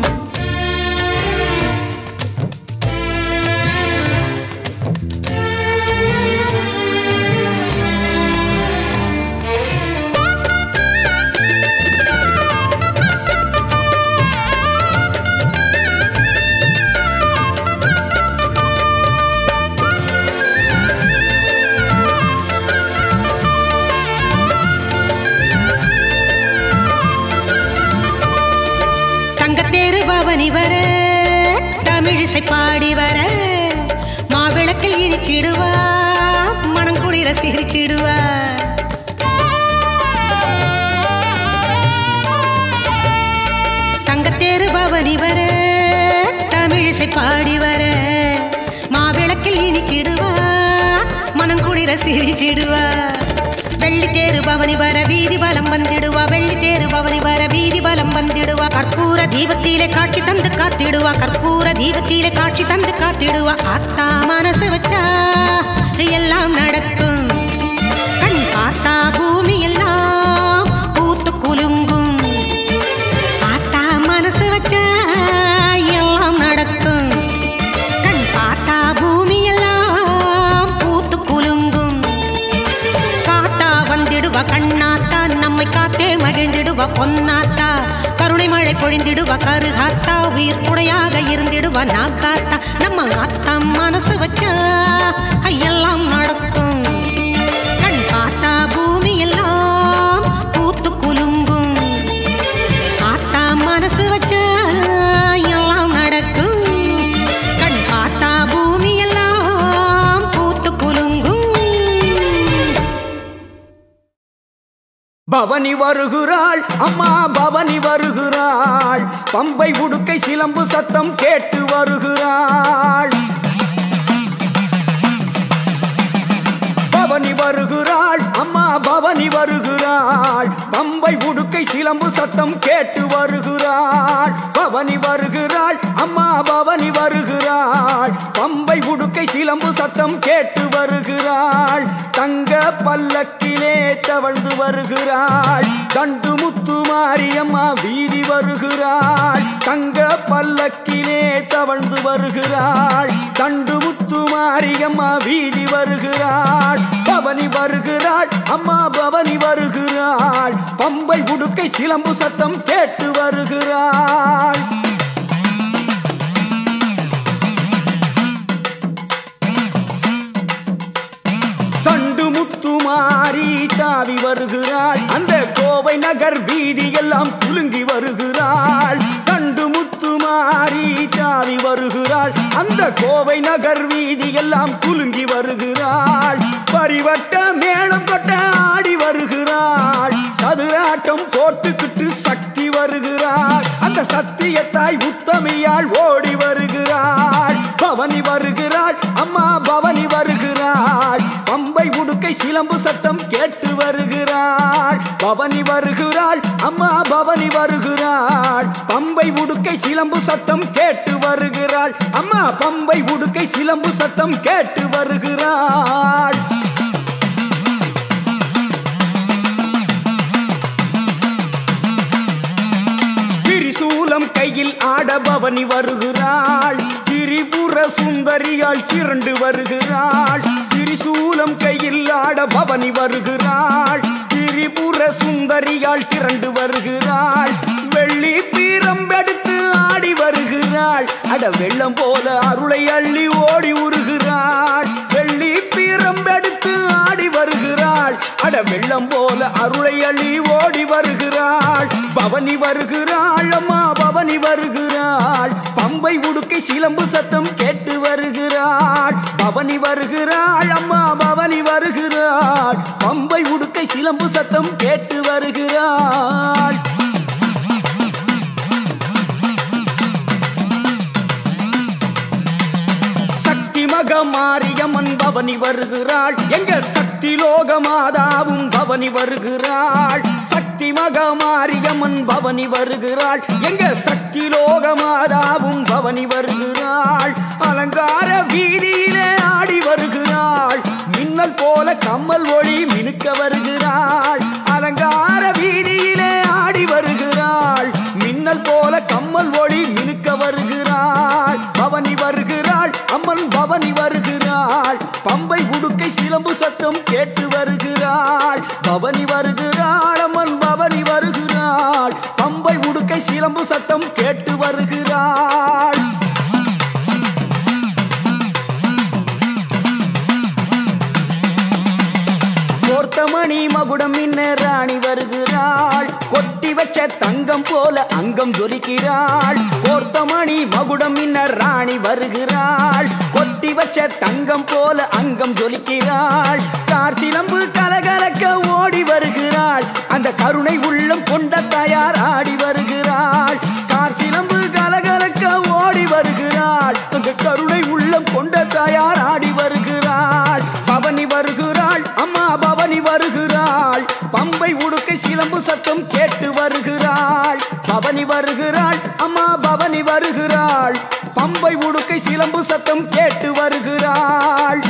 தங்கத்தேரு பவனி வர தமிழிசை பாடி வர மாவிளக்கில் இனிச்சிடுவா மணங்குளிர சிரிச்சிடுவா தங்கத்தேரு பவனி வர தமிழிசை பாடி வர மாவிளக்கில் இனிச்சிடுவா மணங்குளிர சிரிச்சிடுவா வெள்ளி தேரு பவனி வர வீதி பலம் வந்திடுவா வெள்ளி தேரு பவனி வர வீதி பலம் வந்திடுவா கற்பூர தீபத்திலே காட்சி தந்து காத்திடுவா கற்பூர தீபத்திலே காட்சி தந்து காத்திடுவா ஆத்தா மனசு வச்சா எல்லாம் நடக்கும் கண் பார்த்தா பூமி எல்லாம் பூத்து குலுங்கும் ஆத்தா மனசு வச்சா எல்லாம் நடக்கும் கண் பார்த்தா பூமி எல்லாம் பூத்து குலுங்கும் காத்தா வந்திடுவா கண்ணாத்தா நம்மை காத்தே மகிழ்ந்திடுவா பொன்னாத்தா கருணை மழை பொழிந்திடுவா கருகாத்தா உயிர் துணையாக இருந்திடுவா நாக்காத்தா நம்ம அத்தா மனசு வச்சா எல்லாம் நடக்கும் கண் பார்த்தா பூமி எல்லாம் பூத்து குலுங்கும் ஆத்தா மனசு வச்சா எல்லாம் நடக்கும் கண் பார்த்தா பூமி எல்லாம் பூத்து குலுங்கும் பவனி வருகிறாள் அம்மா பவனி வருகிறாள் பம்பை உடுக்கை சிலம்பு சத்தம் கேட்டு வருகிறாள் பவனி வருகிறாள் அம்மா பவனி வருகிறாள் பம்பை உடுக்கை சிலம்பு சத்தம் கேட்டு வருகிறாள் பவனி வருகிறாள் அம்மா பவனி வருகிறாள் பம்பை உடுக்கை சிலம்பு சத்தம் கேட்டு வருகிறாள் தங்க பல்லக்கிலே தவழ்ந்து வருகிறாள் தண்டு முத்து மாரியம்மா வீதி வருகிறாள் தங்க பல்லக்கிலே தவழ்ந்து வருகிறாள் தண்டு முத்து மாரியம்மா வீதி வருகிறாள் பவனி வருகிறாள் அம்மா பவனி வருகிறாள் பம்பை உடுக்கை சிலம்பு சத்தம் கேட்டு வருகிறாள் தண்டு முத்து மாறி தாவி வருகிறாள் அந்த கோவை நகர் வீதி எல்லாம் குலுங்கி வருகிறாள் தண்டு முத்து மாறி தாவி வருகிறாள் அந்த கோவை நகர் வீதி எல்லாம் குலுங்கி வருகிறாள் பரிவட்ட மேளம் கொட்ட ஆடி வருகிறாள் சதுராட்டம் போட்டுக்கிட்டு சக்தி வருகிறாள் அந்த சத்தியத்தாய் உத்தமியாள் ஓடி வருகிறாள் பவனி வருகிறாள் அம்மா பவனி வருகிறாள் பம்பை உடுக்கை சிலம்பு சத்தம் கேட்டு வருகிறாள் பவனி வருகிறாள் அம்மா பவனி வருகிறாள் பம்பை உடுக்கை சிலம்பு சத்தம் கேட்டு வருகிறாள் அம்மா பம்பை உடுக்கை சிலம்பு சத்தம் கேட்டு வருகிறாள் திரிசூலம் கையில் ஆட பவனி வருகிறாள் திரிபுர சுந்தரியாள் திரண்டு வருகிறாள் திரிசூலம் கையில் ஆட பவனி வருகிறாள் திரிபுர சுந்தரியாள் திரண்டு வருகிறாள் வெள்ளி பீரம்பெடுத்து ஆடி வருகிறாள் அட வெள்ளம் போல அருளை அள்ளி ஓடி உருகிறாள் வெள்ளி பீரம்பெடுத்து ஆடி வருகிறாள் அட வெள்ளம் போல அருளை அள்ளி ஓடி வருகிறாள் பவனி வருகிறாள் அம்மா பவனி வருகிறாள் பம்பை உடுக்கை சிலம்பு சத்தம் கேட்டு வருகிறாள் பவனி வருகிறாள் அம்மா பவனி வருகிறாள் பம்பை உடுக்கை சிலம்பு சத்தம் கேட்டு வருகிறாள் சக்தி மக மாரியம்மன் பவனி வருகிறாள் எங்க சக்தி லோக மாதாவும் பவனி வருகிறாள் சக்தி மக மாரியம்மன் பவனி வருகிறாள் எங்க சக்தி லோக மாதாவும் பவனி வருகிறாள் அலங்கார வீதியிலே ஆடி வருகிறாள் மின்னல் போல கம்மல் ஒளி மினுக்க வருகிறாள் அலங்கார வீதியிலே ஆடி வருகிறாள் மின்னல் போல கம்மல் ஒளி மினுக்க வருகிறாள் பவனி வருகிறாள் அம்மன் பவனி வருகிறாள் பம்பை உடுக்கை சிலம்பு சத்தம் கேட்டு வருகிறாள் பவனி வருகிறாள் அம்மன் பவனி வருகிறாள் பம்பை உடுக்கை சிலம்பு சத்தம் கேட்டு வருகிறாள் கோர்த்தமணி மகுடம் மின்ன ராணி வருகிறாள் கொட்டி வச்ச தங்கம் போல அங்கம் ஜொலிக்கிறாள் கோர்த்தமணி மகுடம் மின்ன ராணி வருகிறாள் கொட்டி வச்ச தங்கம் போல அங்கம் ஜொலிக்கிறாள் கார் சிலம்பு கலகலக்க ஓடி வருகிறாள் அந்த கருணை உள்ளம் கொண்ட தயார் ஆடி வருகிறாள் கார் சிலம்பு கலகலக்க ஓடி வருகிறாள் அந்த கருணை உள்ளம் கொண்ட தயார் ஆடி வருகிறாள் பவனி வருகிறாள் அம்மா பவனி வருகிறாள் பம்பை உடுக்கை சிலம்பு சத்தம் கேட்டு வருகிறாள் பவனி வருகிறாள் அம்மா பவனி வருகிறாள் பம்பை உடுக்கை சிலம்பு சத்தம் கேட்டு வருகிறாள்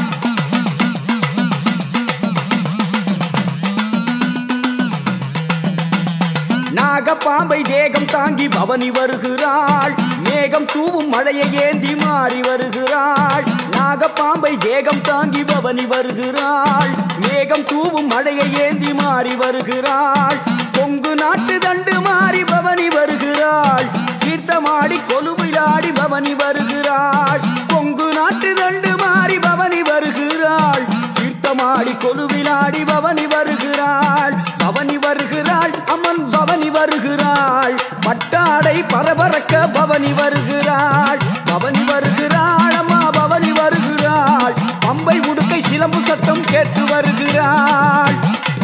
நாகப்பாம்பை தேகம் தாங்கி பவனி வருகிறாள் மேகம் தூவும் மழையை ஏந்தி மாறி வருகிறாள் நாகப்பாம்பை தேகம் தாங்கி பவனி வருகிறாள் மேகம் தூவும் மழையை ஏந்தி மாறி வருகிறாள் கொங்கு நாட்டு தண்டு மாறி பவனி வருகிறாள் தீர்த்தமாடி கொலுவிலாடி பவனி வருகிறாள் கொங்கு நாட்டு தண்டு மாறி பவனி வருகிறாள் தீர்த்தமாடி கொலுவிலாடி பவனி வருகிறாள் பவனி வருகிறாள் அம்மன் பவனி வருகிறாள் பட்டாடை பரபரக்க பவனி வருகிறாள் பவனி வருகிறாள் அம்மா பவனி வருகிறாள் பம்பை உடுக்கை சிலம்பு சத்தம் கேட்டு வருகிறாள்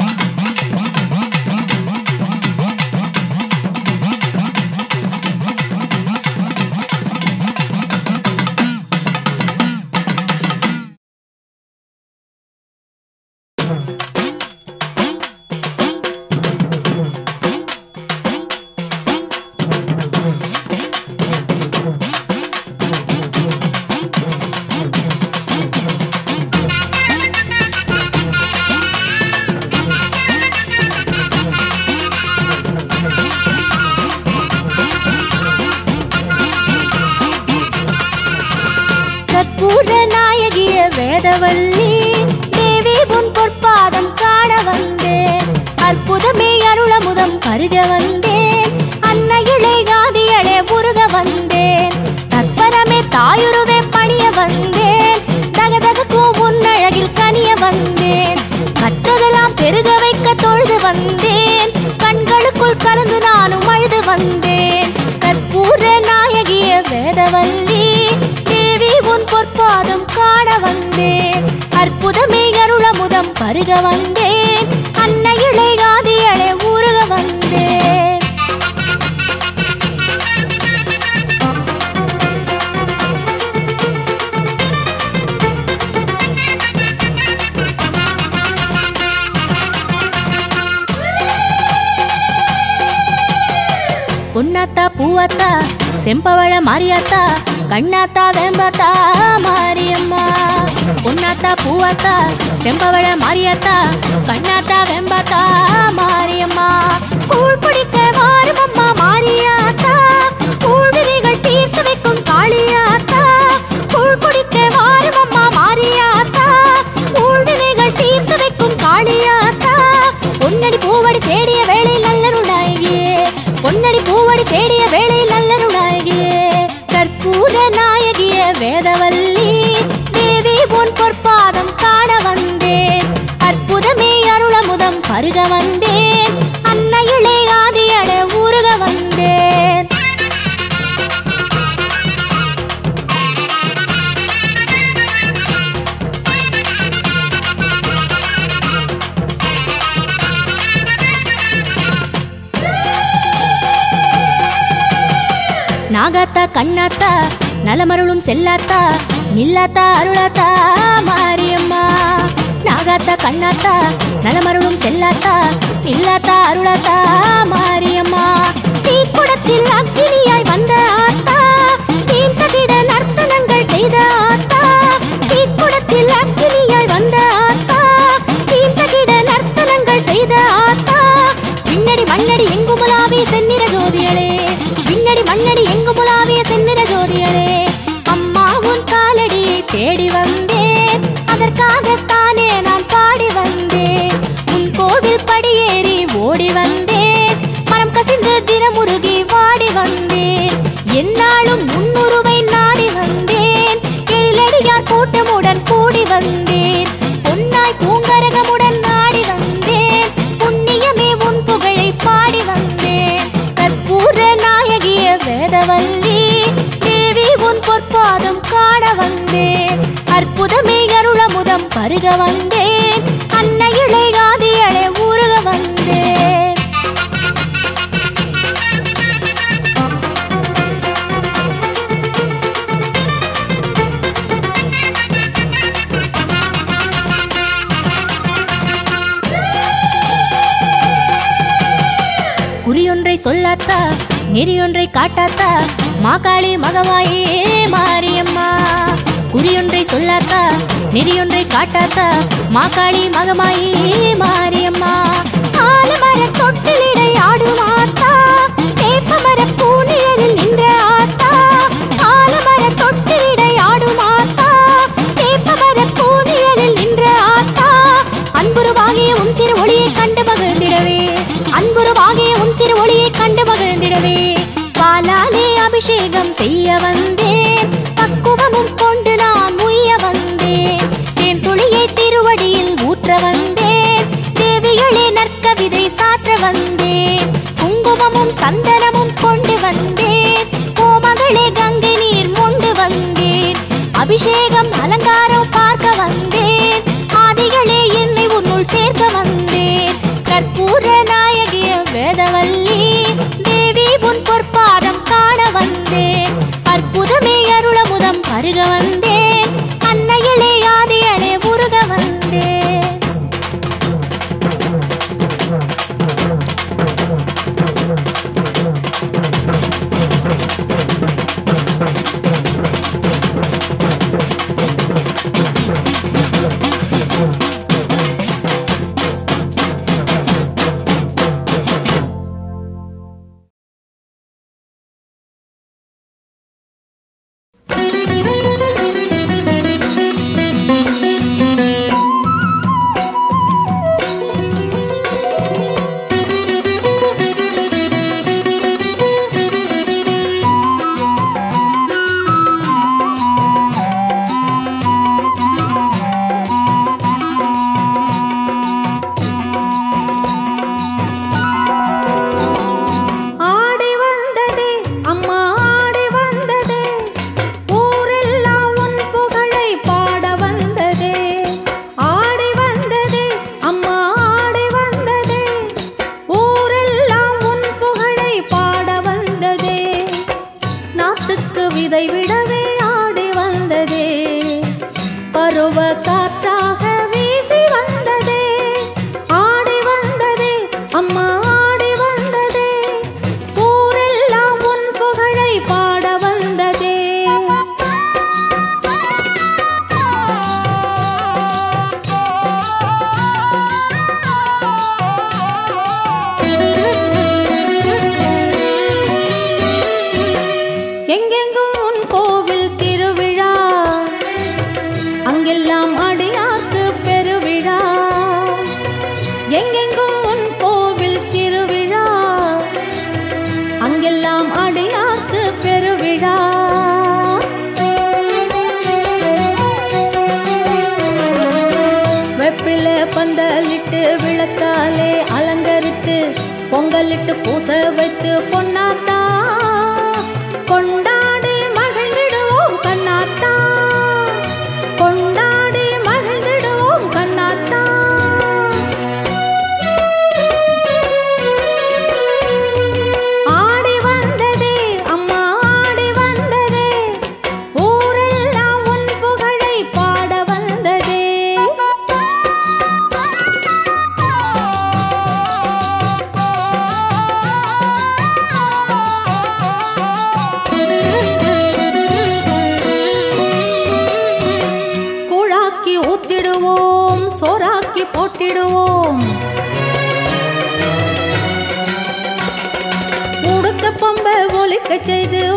கற்பூர நாயகிய வேதவல்லி தேவி உன் பொற்பாதம் காண வந்தேன் அற்புதமே அருளமுதம் பருக வந்தேன் அன்னையிலே காதியளே உருக வந்தேன் தற்பரமே தாயுருவே பணிய வந்தேன் தகதகக்கும் உன் அழகில் கனிய வந்தேன் கற்றதெல்லாம் பெருக வைக்க தொழுது வந்தேன் கண்களுக்குள் கலந்து நானும் அழுது வந்தேன் கற்பூர நாயகிய வேதவல்லி தேவி உன் பொற்பாதம் காண வந்தேன் அற்புதமே அருளமுதம் பருக வந்தேன் அன்னை இளையாதியளே உருக வந்தேன் பொன்னாத்தா பூவாத்தா செம்பவழ மாரியாத்தா கண்ணாத்தா வேம்பாத்தா மாரியம்மா பொன்னாத்தா பூவாத்தா செம்பவழ மாரியாத்தா கண்ணாத்தா வெம்பாத்தா மாரியம்மா கூழ் பிடிக்க மாறுமம்மா மாரியாத்தா கூழ்விழிகள் தீர்த்து வைக்கும் காளியாத்தா கூழ் பிடிக்க மாறுமம்மா மாரியாத்தா கூழ்விழிகள் தீர்த்து வைக்கும் காளியாத்தா பொன்னடி பூவடி தேடிய வேளையில் நல்லருளாயே பொன்னடி பூவடி பருக வந்தேன் அன்னையிலே ஆதியட உருக வந்தேன் நாகாத்தா கண்ணாத்தா நலமருளும் செல்லாத்தா நில்லாத்தா அருளாத்தா மாரியம்மா நாகாத்தா கண்ணாத்தா நலமருளும் செல்லாத்தா நில்லாத்தா அருளாத்தா மாரியம்மா தீக்குடத்தில் அக்கினியாய் வந்த ஆத்தா தீர்த்ததிட நர்த்தனங்கள் செய்த ஆத்தா தீக்குடத்தில் அக்கினியாய் வந்த ஆத்தா தீர்த்ததிட நர்த்தனங்கள் செய்த ஆத்தா விண்ணடி மண்ணடி எங்குமுலாவிய செந்நிற ஜோதியளே விண்ணடி மண்ணடி எங்குமுலாவிய செந்நிற ஜோதியளே அம்மா உன் காலடியை தேடி வந்தேன் அதற்காகத்தானே நான் பாடி வந்தேன் உன் கோவில் படியேறி ஓடி வந்தேன் மரம் கசிந்து தினமுருகி வாடி வந்தேன் என்னாலும் முன்னுருவை நாடி வந்தேன் எழிலடியார் கூட்டமுடன் கூடி வந்தேன் பொன்னாய் பூங்கரகமுடன் நாடி வந்தேன் புண்ணியமே உன் புகழை பாடி வந்தேன் கற்பூர நாயகிய வேதவல்லி தேவி உன் பொற்பாதம் காண வந்தேன் அற்புதமே அருளமுதம் பருக வந்தேன் அன்னையிளை காதியளை ஊருக வந்தேன் குறியொன்றை சொல்லாத்தா நெறியொன்றை காட்டாத்தா மாகாளி மகவாயே மாரியம்மா குறியொன்றை சொல்லாத்தா நெறியொன்றை காட்டாத்தா மாகாளி மகமாயே மாரியம்மா ஆலமர தொட்டிலிடை ஆடும் ஆத்தா வேப்பமர பூநிழலில் நின்ற ஆத்தா ஆலமர தொட்டிலிடை ஆடும் ஆத்தா வேப்பமர பூநிழலில் நின்ற ஆத்தா அன்புருவாகிய உன் திரு ஒளியை கண்டு மகிழ்ந்திடவே அன்புருவாகிய உன் திரு ஒளியை கண்டு மகிழ்ந்திடவே பாலாலே அபிஷேகம் செய்ய வந்தேன் பக்குவமும் கொண்டு நான் உய்ய வந்தேன் தேன் துளியை திருவடியில் ஊற்ற வந்தேன் தேவிகளே நற்கவிதை சாற்ற வந்தேன் குங்குமமும் சந்தனமும் கொண்டு வந்தேன் கோமகளே கங்கை நீர் மொண்டு வந்தேன் அபிஷேகம் அலங்காரம் பார்க்க வந்தேன் ஆதிகளே என்னை உன்னுள் சேர்க்க வந்தேன் கற்பூர நாயகிய வேதவல்லி தேவி உன் பொற்பாதம் காண வந்தேன் அற்புதமே அருளமுதம் பருக வந்தேன் அன்னையிலே ஆதியளே உருக வந்தேன் பூவாலே அலங்கரித்து பொங்கலிட்டு பூச வைத்து பொன்னாத்தா கொண்டாடி மகிழ்ந்திடுவோம் கண்ணாத்தா கொண்டாடி மகிழ்ந்திடுவோம் கண்ணாத்தா ஆடி வந்ததே அம்மா ஆடி வந்ததே ஊரெல்லாம் உன் புகழை பாட வந்ததே கூழாக்கி ஊத்திடுவோம் சோறாக்கி போட்டிடுவோம் உடுக்க பொம்ப ஒலிக்க செய்து